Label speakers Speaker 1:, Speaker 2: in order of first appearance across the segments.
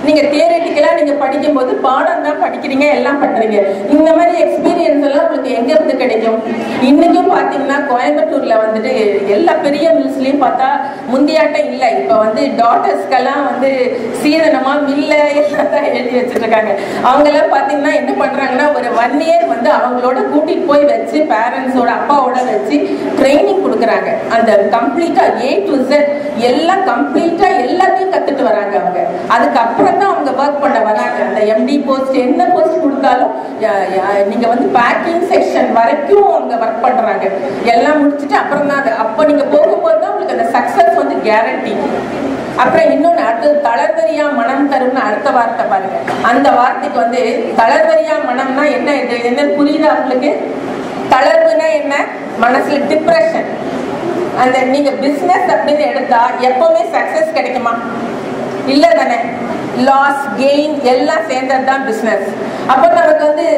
Speaker 1: நீங்க தியரட்டிக்கலா நீங்க படிக்கும்போது பாடம் தான் படிக்கிறீங்க எல்லாம் பண்றீங்க இந்த மாதிரி எக்ஸ்பீரியன்ஸ் எல்லாம் உங்களுக்கு எங்க இருந்து கிடைக்கும் இன்னைக்கும் பாத்தீங்கன்னா கோயம்புத்தூர்ல வந்துட்டு எல்லா பெரிய மில்ஸ்லயும் பார்த்தா முந்தியாட்டம் இல்ல இப்ப வந்து டாட்டர்ஸ்க்கெல்லாம் வந்து சீதனமா மில்ல எல்லாம் தான் எழுதி வச்சுட்டு இருக்காங்க அவங்க எல்லாம் பாத்தீங்கன்னா என்ன பண்றாங்கன்னா ஒரு ஒன் இயர் வந்து அவங்களோட கூட்டிட்டு போய் வச்சு பேரண்ட்ஸோட அப்பாவோட வச்சு ட்ரைனிங் கொடுக்குறாங்க அந்த கம்ப்ளீட்டா ஏ டு Z எல்லாம் கம்ப்ளீட்டா எல்லாத்தையும் கத்துட்டு வராங்க அவங்க அதுக்கப்புறம் தான் அவங்க ஒர்க் பண்ண வராங்க அந்த எம்டி போஸ்ட் என்ன போஸ்ட் கொடுத்தாலும் யா- யா- நீங்க வந்து பேக்கிங் செக்ஷன் வரைக்கும் அவங்க ஒர்க் பண்றாங்க எல்லாம் முடிச்சுட்டு அப்புறம் தான் அது அப்போ நீங்க போகும்போது தான் உங்களுக்கு அந்த சக்சஸ் வந்து கேரண்டி அப்புறம் இன்னொன்னு அடுத்தது தளர்வரியா மனம் தரும்னு அடுத்த வார்த்தை பாருங்க அந்த வார்த்தைக்கு வந்து தளர்வரியா மனம்னா என்ன இது என்ன புரியுதா உங்களுக்கு தளர்வுனா என்ன மனசுல டிப்ரெஷன் அந்த நீங்க பிசினஸ் அப்படின்னு எடுத்தா எப்பவுமே சக்சஸ் கிடைக்குமா இல்ல தானே லாஸ் கெயின் எல்லாம் சேர்ந்தது தான் பிசினஸ் அப்போ நமக்கு வந்து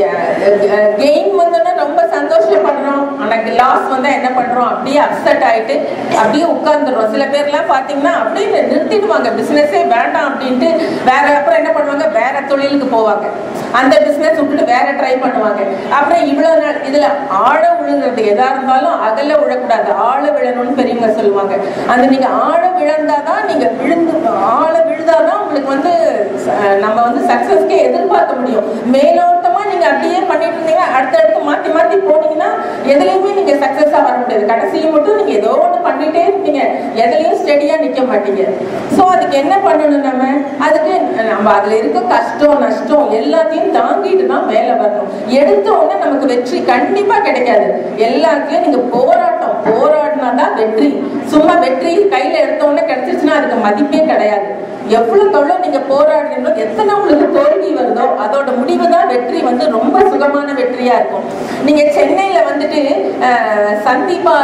Speaker 1: கெயின் வந்தோன்னா ரொம்ப சந்தோஷப்படுறோம் ஆனால் லாஸ் வந்தா என்ன பண்றோம் அப்படியே அப்செட் ஆயிட்டு அப்படியே உட்கார்ந்துடுறோம் சில பேர்லாம் பாத்தீங்கன்னா அப்படியே நிறுத்திடுவாங்க பிசினஸே வேண்டாம் அப்படின்ட்டு வேற அப்புறம் என்ன பண்ணுவாங்க வேற தொழிலுக்கு போவாங்க அந்த பிசினஸ் விட்டுட்டு வேற ட்ரை பண்ணுவாங்க அப்புறம் இவ்வளவு நாள் இதுல ஆழ விழுங்கிறது எதா இருந்தாலும் அகல விழக்கூடாது ஆழ விழணும்னு பெரியவங்க சொல்லுவாங்க அந்த நீங்க ஆழ விழுந்தாதான் நீங்க விழுந்து ஆழ விழுந்தாதான் உங்களுக்கு வந்து அஹ், நம்ம வந்து சக்சஸ்க்கே எதிர்பார்க்க முடியும் மேலோட்டமா நீங்க அப்படியே பண்ணிட்டு இருந்தீங்கன்னா அடுத்தடுத்து மாத்தி மாத்தி போனீங்கன்னா எதுலயுமே நீங்க சக்சஸா வர முடியாது கடைசியை மட்டும் நீங்க ஏதோ ஒண்ணு பண்ணிட்டே இருப்பீங்க எதுலயும் ஸ்டெடியா நிக்க மாட்டீங்க சோ அதுக்கு என்ன பண்ணணும் நம்ம அதுக்கு நம்ம அதுல இருக்க கஷ்டம் நஷ்டம் எல்லாத்தையும் தாங்கிட்டு தான் மேல வரணும் எடுத்த உடனே நமக்கு வெற்றி கண்டிப்பா கிடைக்காது எல்லாத்தையும் நீங்க போராட்டம் போராடினா தான் வெற்றி சும்மா வெற்றி கையில எடுத்த உடனே கிடைச்சிச்சுன்னா அதுக்கு மதிப்பே கிடையாது எவ்வளவு தொழில் நீங்க போராடுறீங்களோ எத்தனை உங்களுக்கு தோல்வி வருதோ அதோட முடிவு தான் வெற்றி வந்து ரொம்ப சுகமான வெற்றியா இருக்கும் நீங்க சென்னையில வந்துட்டு அஹ், சந்தீபா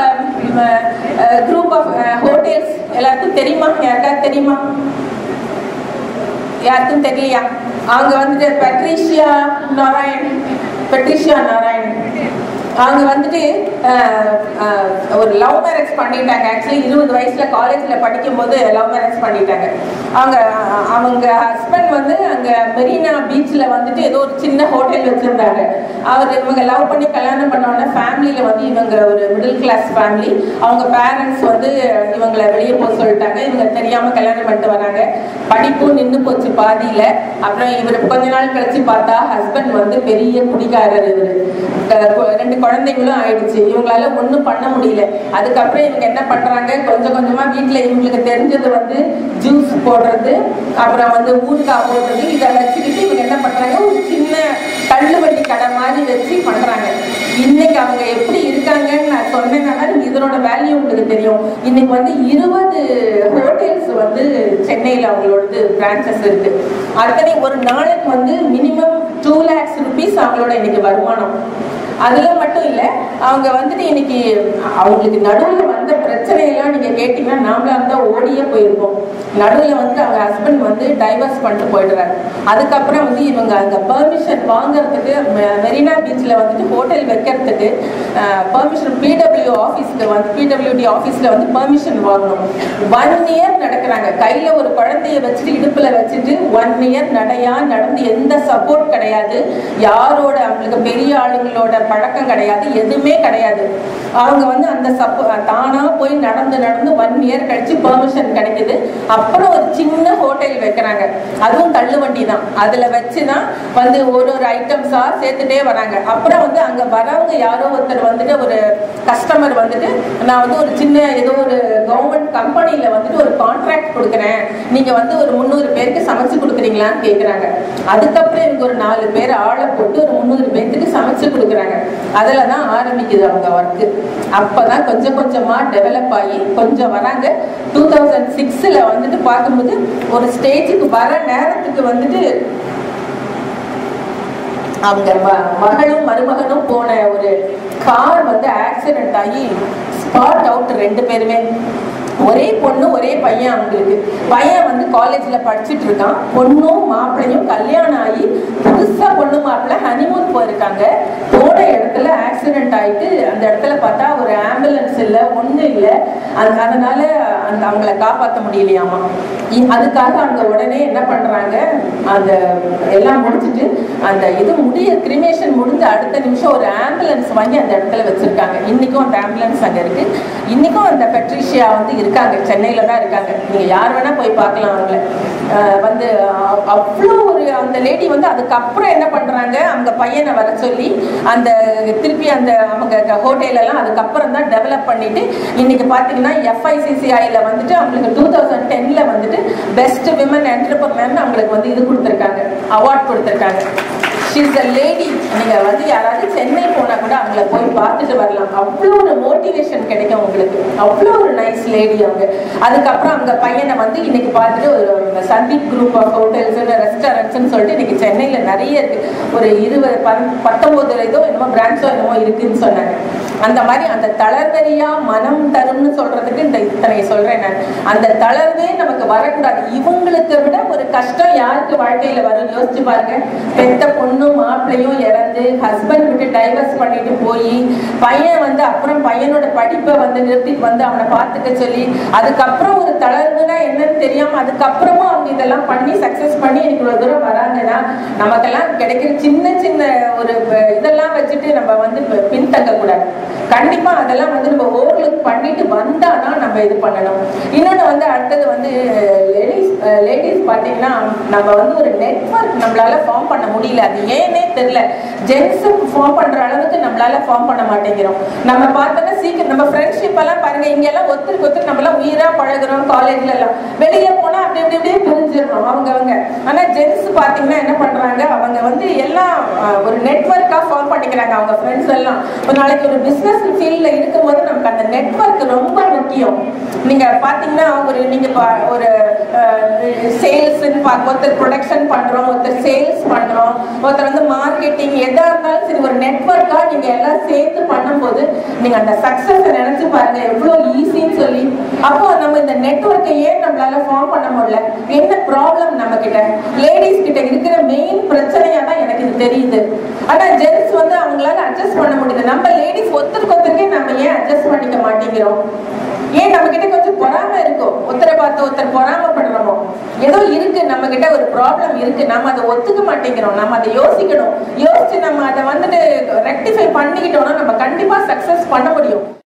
Speaker 1: குரூப் ஆஃப் ஹோட்டல்ஸ் எல்லாருக்கும் தெரியுமா யாருக்காவது தெரியுமா யாருக்கும் தெரியலையா அவங்க வந்துட்டு பெட்ரிஷியா நாராயண் பெட்ரிஷியா நாராயண் அவங்க வந்துட்டு அஹ், அஹ், ஒரு லவ் மேரேஜ் பண்ணிட்டாங்க ஆக்சுவலி இருபது வயசுல காலேஜ்ல படிக்கும்போது லவ் மேரேஜ் பண்ணிட்டாங்க அவங்க அஹ், அவங்க ஹஸ்பண்ட் வந்து அங்க மெரினா பீச்ல வந்துட்டு ஏதோ ஒரு சின்ன ஹோட்டல் வச்சிருந்தாங்க அவர் இவங்க லவ் பண்ணி கல்யாணம் பண்ண உடனே ஃபேமிலியில வந்து இவங்க ஒரு மிடில் கிளாஸ் ஃபேமிலி அவங்க பேரண்ட்ஸ் வந்து இவங்களை வெளியே போக சொல்லிட்டாங்க இவங்க தெரியாம கல்யாணம் பண்ணிட்டு வராங்க படிப்பும் நின்று போச்சு பாதியில அப்புறம் இவர் கொஞ்ச நாள் கழிச்சு பார்த்தா ஹஸ்பண்ட் வந்து பெரிய குடிகாரர் இவரு க- கு- ரெண்டு குழந்தைங்களும் ஆயிடுச்சு இவங்களால ஒண்ணும் பண்ண முடியல அதுக்கப்புறம் இவங்க என்ன பண்றாங்க கொஞ்சம் கொஞ்சமா வீட்டுல இவங்களுக்கு தெரிஞ்சது வந்து ஜூஸ் போடுறது அப்புறம் வந்து ஊறுகாய் போடுறது இதை வச்சுக்கிட்டு இவங்க என்ன பண்றாங்க ஒரு சின்ன கல்லு வண்டி கடை மாதிரி வச்சு பண்றாங்க இன்னைக்கு அவங்க எப்படி இருக்காங்கன்னு நான் சொன்னேன்னா இதனோட வேல்யூ உங்களுக்கு தெரியும் இன்னைக்கு வந்து இருபது ஹோட்டல்ஸ் வந்து சென்னையில் அவங்களோடது பிரான்ச்சஸ் இருக்கு அத்தனை ஒரு நாளைக்கு வந்து மினிமம் டூ லேக்ஸ் ருபீஸ் அவங்களோட இன்னைக்கு வருமானம் அதுல மட்டும் இல்ல அவங்க வந்துட்டு இன்னைக்கு அவங்களுக்கு நடுவுல வந்த பிரச்சனையெல்லாம் நீங்க கேட்டீங்கன்னா நாமளா இருந்தா ஓடியே போயிருப்போம் நடுவுல வந்து அவங்க ஹஸ்பண்ட் வந்து டைவர்ஸ் பண்ணிட்டு போயிடுறாரு அதுக்கப்புறம் வந்து இவங்க அங்க பெர்மிஷன் வாங்குறதுக்கு மெ- மெரினா பீச்ல வந்துட்டு ஹோட்டல் வைக்கிறதுக்கு பெர்மிஷன் பிடபிள்யூ ஆஃபீஸ்க்கு வந்து பிடபிள்யூடி ஆஃபீஸ்ல வந்து பெர்மிஷன் வாங்கணும் ஒன் இயர் நடக்கிறாங்க கையில ஒரு குழந்தைய வச்சுட்டு இடுப்புல வச்சுட்டு ஒன் இயர் நடையா நடந்து எந்த சப்போர்ட் கிடையாது யாரோட அவங்களுக்கு பெரிய ஆளுங்களோட பழக்கம் கிடையாது எதுவுமே கிடையாது அவங்க வந்து அந்த சப்போ தானா போய் நடந்து நடந்து ஒன் இயர் கழிச்சு பெர்மிஷன் கிடைக்குது அப்புறம் ஒரு சின்ன ஹோட்டல் வைக்கிறாங்க அதுவும் தள்ளுவண்டி தான் அதுல வச்சுதான் வந்து ஒரு ஒரு ஐட்டம்ஸா சேர்த்துட்டே வராங்க அப்புறம் வந்து அங்க வரவங்க யாரோ ஒருத்தர் வந்துட்டு ஒரு கஸ்டமர் வந்துட்டு நான் வந்து ஒரு சின்ன ஏதோ ஒரு கவர்மெண்ட் கம்பெனில வந்துட்டு ஒரு கான்ட்ராக்ட் கொடுக்குறேன் நீங்க வந்து ஒரு முந்நூறு பேருக்கு சமைச்சு கொடுக்குறீங்களான்னு கேக்குறாங்க அதுக்கப்புறம் இவங்க ஒரு நாலு பேர் ஆளை போட்டு ஒரு முந்நூறு பேருக்கு சமைச்சு கொடுக்குறாங்க அதுல தான் ஆரம்பிக்குது அவங்க ஒர்க்கு அப்பதான் கொஞ்சம் கொஞ்சமா டெவலப் ஆகி கொஞ்சம் வராங்க டூ தௌசண்ட் சிக்ஸ்ல வந்துட்டு பார்க்கும்போது ஒரு ஸ்டேஜுக்கு வர நேரத்துக்கு வந்துட்டு அவங்க ம- மகளும் மருமகனும் போன ஒரு கார் வந்து ஆக்சிடென்ட் ஆகி ஸ்பாட் அவுட் ரெண்டு பேருமே ஒரே பொண்ணு ஒரே பையன் அவங்களுக்கு பையன் வந்து காலேஜ்ல படிச்சுட்டு இருக்கான் பொண்ணும் மாப்பிள்ளையும் கல்யாணம் ஆகி புதுசா பொண்ணு மாப்பிள்ளை ஹனிமூன் போயிருக்காங்க போன இடத்துல ஆக்சிடென்ட் ஆயிட்டு அந்த இடத்துல பார்த்தா ஒரு ஆம்புலன்ஸ் இல்லை ஒன்றும் இல்லை அது அதனால அந்த அவங்கள காப்பாற்ற முடியலையாமா இ- அதுக்காக அங்க உடனே என்ன பண்றாங்க அந்த எல்லாம் முடிச்சிட்டு அந்த இது முடிய கிரிமேஷன் முடிஞ்ச அடுத்த நிமிஷம் ஒரு ஆம்புலன்ஸ் வாங்கி அந்த இடத்துல வச்சிருக்காங்க இன்னைக்கும் அந்த ஆம்புலன்ஸ் அங்க இருக்கு இன்னைக்கும் அந்த பெட்ரிஷியா வந்து இருக்காங்க சென்னையில தான் இருக்காங்க நீங்க யார் வேணா போய் பார்க்கலாம் அவங்கள அஹ் வந்து அ- அவ்வளோ ஒரு அந்த லேடி வந்து அதுக்கப்புறம் என்ன பண்றாங்க அவங்க பையனை வர சொல்லி அந்த திருப்பி அந்த அவங்க ஹோட்டல் எல்லாம் அதுக்கப்புறம் தான் டெவலப் பண்ணிட்டு இன்னைக்கு பாத்தீங்கன்னா எஃப்ஐசிசிஐல வந்துட்டு அவங்களுக்கு டூ தௌசண்ட் டென்ல வந்துட்டு பெஸ்ட் விமன் என்டர்பிரினர் அவங்களுக்கு வந்து இது கொடுத்துருக்காங்க அவார்ட் கொடுத்துருக்காங்க ஷீஸ் அ லேடி நீங்க வந்து யாராவது சென்னை போனா கூட அவங்கள போய் பார்த்துட்டு வரலாம் அவ்வளோ ஒரு மோட்டிவேஷன் கிடைக்கும் உங்களுக்கு அவ்வளோ ஒரு நைஸ் லேடி அவங்க அதுக்கப்புறம் அவங்க பையனை வந்து இன்னைக்கு பார்த்துட்டு ஒரு சந்தீப் குரூப் ஆஃப் ஹோட்டல்ஸ் ரெஸ்டாரண்ட்ஸ்னு சொல்லிட்டு இன்னைக்கு சென்னையில நிறைய இருக்கு ஒரு இருபது பன்- பத்தொன்பது ஏதோ என்னமோ பிரான்ச்சோ என்னமோ இருக்குன்னு சொன்னாங்க அந்த மாதிரி அந்த தளர்வரியா மனம் தரும்னு சொல்றதுக்கு இந்த இத்தனை சொல்றேன் நான் அந்த தளர்வே நமக்கு வரக்கூடாது இவங்களுக்கு விட ஒரு கஷ்டம் யாருக்கு வாழ்க்கையில வரும் யோசிச்சு பாருங்க பெத்த பொண்ணும் மாப்பிள்ளையும் இறந்து ஹஸ்பண்ட் விட்டு டைவர்ஸ் பண்ணிட்டு போய் பையன் வந்து அப்புறம் பையனோட படிப்பை வந்து நிறுத்திட்டு வந்து அவனை பார்த்துக்க சொல்லி அதுக்கப்புறம் ஒரு தளர்வுனா என்னன்னு தெரியாம அதுக்கப்புறமும் அவங்க இதெல்லாம் பண்ணி சக்சஸ் பண்ணி இவ்வளவு தூரம் வராங்கன்னா நமக்கெல்லாம் கிடைக்கிற சின்ன சின்ன ஒரு ப- இதெல்லாம் வச்சுட்டு நம்ம வந்து ப- பின்தங்க கூடாது கண்டிப்பா அதெல்லாம் வந்து நம்ம ஓவர்லுக் பண்ணிட்டு வந்தாதான் நம்ம இது பண்ணணும் இன்னொன்னு வந்து அடுத்தது வந்து லேடிஸ் லேடிஸ் பார்த்தீங்கன்னா நம்ம வந்து ஒரு நெட்வொர்க் நம்மளால ஃபார்ம் பண்ண முடியல அது ஏன்னே தெரியல ஜென்ஸ் ஃபார்ம் பண்ற அளவுக்கு நம்மளால ஃபார்ம் பண்ண மாட்டேங்கிறோம் நம்ம பார்த்தோன்னா சீக்கிரம் நம்ம ஃப்ரெண்ட்ஷிப் எல்லாம் பாருங்க இங்க எல்லாம் ஒருத்தருக்கு ஒருத்தர் நம்ம எல்லாம் உயிரா பழகுறோம் காலேஜ்ல எல்லாம் வெளியே போனா அப்படி அப்படி அப்படியே பிரிஞ்சிடணும் அவங்க அவங்க ஆனா ஜென்ஸ் பாத்தீங்கன்னா என்ன பண்றாங்க அவங்க வந்து எல்லாம் அஹ், ஒரு நெட்வொர்க்கா ஃபார்ம் பண்ணிக்கிறாங்க அவங்க ஃப்ரெண்ட்ஸ் எல்லாம் ஒரு நாளைக்கு ஒரு பிசினஸ் ஃபீல்ட்ல இருக்கும்போது நமக்கு அந்த நெட்வொர்க் ரொம்ப முக்கியம் நீங்க பாத்தீங்கன்னா ஒரு நீங்க பா- ஒரு சேல்ஸ் ஒருத்தர் ப்ரொடக்ஷன் பண்றோம் ஒருத்தர் சேல்ஸ் பண்றோம் ஒருத்தர் வந்து மார்க்கெட்டிங் எதா இருந்தாலும் சரி ஒரு நெட்வொர்க்கா நீங்க எல்லாம் சேர்த்து பண்ணும்போது நீங்க அந்த சக்சஸ் நினைச்சு பாருங்க எவ்வளவு ஈஸின்னு சொல்லி அப்போ நம்ம இந்த நெட்வொர்க்கை ஏன் நம்மளால ஃபார்ம் பண்ண முடியல என்ன ப்ராப்ளம் நம்ம கிட்ட லேடிஸ் கிட்ட இருக்கிற மெயின் பிரச்சனையா தான் எனக்கு இது தெரியுது ஆனா ஜென்ஸ் வந்து அவங்களால அட்ஜஸ்ட் பண்ண முடியுது நம்ம லேடிஸ் ஒருத்தருக்கு ஒருத்தருக்கே நம்ம ஏன் அட்ஜஸ்ட் பண்ணிக்க மாட்டேங்கிறோம் ஏன் நம்ம கிட்ட கொஞ்சம் பொறாம இருக்கும் ஒருத்தரை பார்த்து ஒருத்தர் பொறாமப்படுறோமோ ஏதோ இருக்கு நம்ம கிட்ட ஒரு ப்ராப்ளம் இருக்கு நம்ம அதை ஒத்துக்க மாட்டேங்கிறோம் நம்ம அதை யோசிக்கணும் யோசிச்சு நம்ம அதை வந்துட்டு ரெக்டிஃபை பண்ணிக்கிட்டோம்னா நம்ம கண்டிப்பா சக்சஸ் பண்ண முடியும்